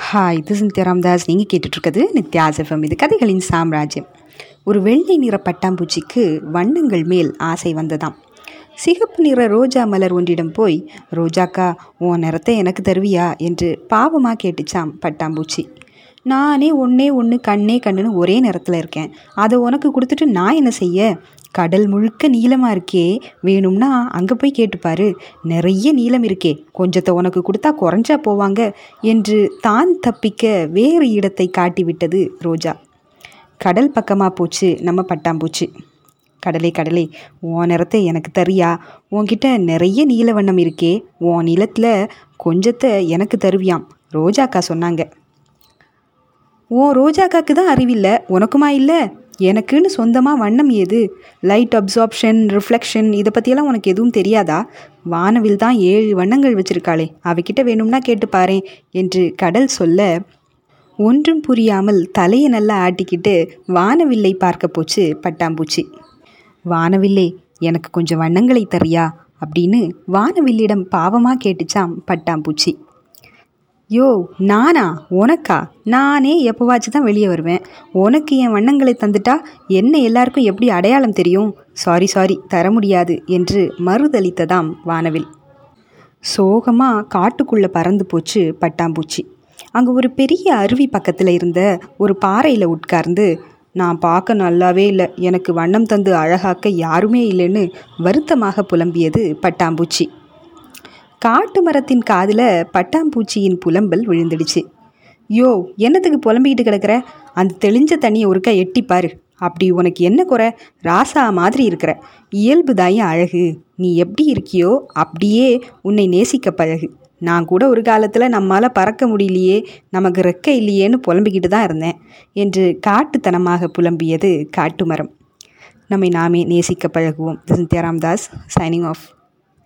hi இது சிந்தியா ராம்தாஸ் நீங்கள் கேட்டுட்ருக்கிறது Nithya's FM இது கதைகளின் சாம்ராஜ்யம் ஒரு வெள்ளை நிற பட்டாம்பூச்சிக்கு வண்ணங்கள் மேல் ஆசை வந்ததாம் சிகப்பு நிற ரோஜா மலர் ஒன்றிடம் போய் ரோஜாக்கா உன் நிறத்தை எனக்கு தருவியா என்று பாவமாக கேட்டுச்சாம் பட்டாம்பூச்சி நானே ஒன்றே ஒன்று கண்ணே கண்ணுன்னு ஒரே நிறத்தில் இருக்கேன் அதை உனக்கு கொடுத்துட்டு நான் என்ன செய்ய கடல் முழுக்க நீளமாக இருக்கே வேணும்னா அங்கே போய் கேட்டுப்பாரு நிறைய நீளம் இருக்கே கொஞ்சத்தை உனக்கு கொடுத்தா குறைஞ்சா போவாங்க என்று தான் தப்பிக்க வேறு இடத்தை காட்டிவிட்டது ரோஜா கடல் பக்கமாக போச்சு நம்ம பட்டாம்பூச்சி கடலே கடலே உன் நிறத்தை எனக்கு தரியா உன்கிட்ட நிறைய நீல வண்ணம் இருக்கே உன் நிலத்தில் கொஞ்சத்தை எனக்கு தருவியாம் ரோஜாக்கா சொன்னாங்க உன் ரோஜாக்காக்கு தான் அறிவில்லை உனக்குமா இல்லை எனக்குன்னு சொந்தமாக வண்ணம் ஏது லைட் அப்சார்ப்ஷன் ரிஃப்ளெக்ஷன் இதை பற்றியெல்லாம் உனக்கு எதுவும் தெரியாதா வானவில் தான் ஏழு வண்ணங்கள் வச்சிருக்காளே அவகிட்ட வேணும்னா கேட்டு பாரேன் என்று கடல் சொல்ல ஒன்றும் புரியாமல் தலையை நல்லா ஆட்டிக்கிட்டு வானவில்லை பார்க்க போச்சு பட்டாம்பூச்சி வானவில்லே எனக்கு கொஞ்சம் வண்ணங்களை தரியா அப்படின்னு வானவில்லிடம் பாவமாக கேட்டுச்சாம் பட்டாம்பூச்சி யோ நானா உனக்கா நானே எப்போவாச்சும் தான் வெளியே வருவேன் உனக்கு என் வண்ணங்களை தந்துட்டா என்ன எல்லாருக்கும் எப்படி அடையாளம் தெரியும் சாரி சாரி தர முடியாது என்று மறுதளித்ததாம் வானவில் சோகமாக காட்டுக்குள்ளே பறந்து போச்சு பட்டாம்பூச்சி அங்கே ஒரு பெரிய அருவி பக்கத்தில் இருந்த ஒரு பாறையில் உட்கார்ந்து நான் பார்க்க நல்லாவே இல்லை எனக்கு வண்ணம் தந்து அழகாக்க யாருமே இல்லைன்னு வருத்தமாக புலம்பியது பட்டாம்பூச்சி காட்டு மரத்தின் காதில் பட்டாம்பூச்சியின் புலம்பல் விழுந்துடுச்சு யோ என்னத்துக்கு புலம்பிக்கிட்டு கிடக்கிற அந்த தெளிஞ்ச தண்ணியை ஒருக்கா எட்டிப்பாரு அப்படி உனக்கு என்ன குறை ராசா மாதிரி இருக்கிற இயல்பு தாயும் அழகு நீ எப்படி இருக்கியோ அப்படியே உன்னை நேசிக்க பழகு நான் கூட ஒரு காலத்தில் நம்மால் பறக்க முடியலையே நமக்கு ரெக்க இல்லையேன்னு புலம்பிக்கிட்டு தான் இருந்தேன் என்று காட்டுத்தனமாக புலம்பியது காட்டு மரம் நம்மை நாமே நேசிக்க பழகுவோம் திஸ் ராம்தாஸ் சைனிங் ஆஃப்